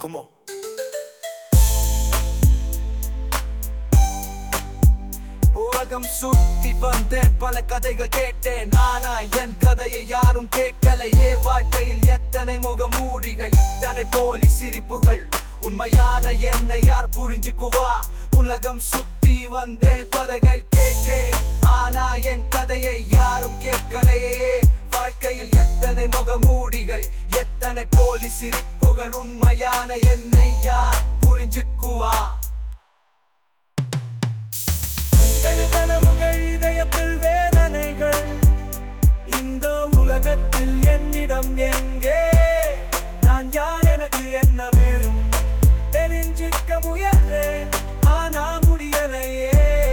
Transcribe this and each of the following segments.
Come on. உலகம் சுத்தி வந்தேன் பல கதைகள் கேட்டேன் ஆனா என் கதையை யாரும் கேட்கலையே வாழ்க்கையில் எத்தனை முகமூடிகள் எத்தனை போலி சிரிப்புகள் உண்மையான என்னை யார் புரிஞ்சுக்குவா உலகம் சுத்தி வந்தேன் கதைகள் கேட்டேன் ஆனா என் கதையை யாரும் கேட்கலையே வாழ்க்கையில் எத்தனை முகமூடிகள் எத்தனை போலி சிரிப்புகள் உண்மையான என்னை யார் புரிஞ்சுக்குவா கனவுகள் இதயத்தில் வேதனைகள் இந்த உலகத்தில் என்னிடம் எங்கே நான் யார் எனக்கு என்ன வேணும் தெரிஞ்சுக்க முயன்றேன் ஆனா முடியலையே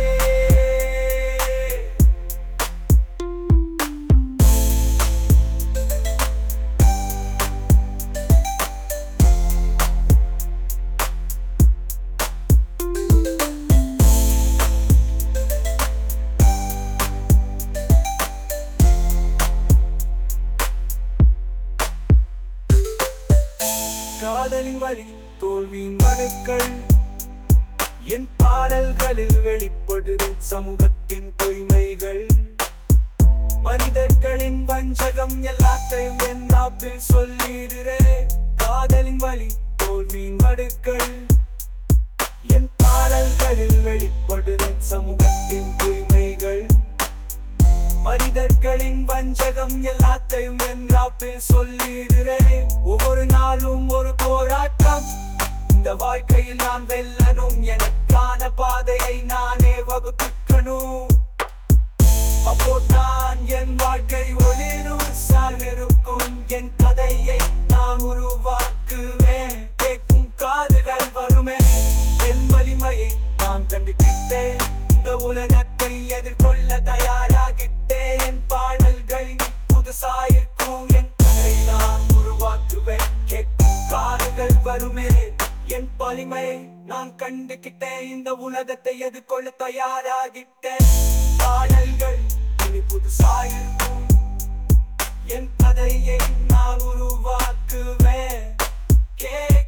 காதலின் வழி தோல்வியின் மனுக்கள் என் பாடல்களில் வெளிப்படுது சமூகத்தின் பொய்மைகள் மனிதர்களின் வஞ்சகம் எல்லாத்தையும் என் நாப்பில் சொல்லிடுறே காதலின் வழி தோல்வியின் மடுக்கள் என் பாடல்களில் வெளிப்படுது சமூகத்தின் பொய்மைகள் மனிதர்களின் வஞ்சகம் எல்லாத்தையும் என் நாப்பில் சொல்லிடுறேன் ஒவ்வொரு நாளும் ஒரு போராட்டம் இந்த வாழ்க்கையில் நான் வெல்லணும் எனக்கான பாதையை நானே வகுத்துக்கணும் அப்போ நான் என் வாழ்க்கை ஒளிரும் சார்ந்திருக்கும் என் கதையை நான் உருவாக்குவேன் கேட்கும் காதுகள் வருமே என் வலிமையை நான் கண்டுகிட்டேன் இந்த உலகத்தை எதிர்கொள்ள தயாராகிட்டேன் என் பாடல்கள் புதுசாயிருக்கும் என் கதை நான் உருவாக்குவேன் கேட்கும் காதுகள் வருமே என் வலிமையை நான் கண்டுகிட்டேன் இந்த உலகத்தை எதிர்கொள்ள தயாராகிட்டேன் பாடல்கள் இனி புதுசாயிருக்கும் என் கதையை நான் உருவாக்குவேன் கேட்கும்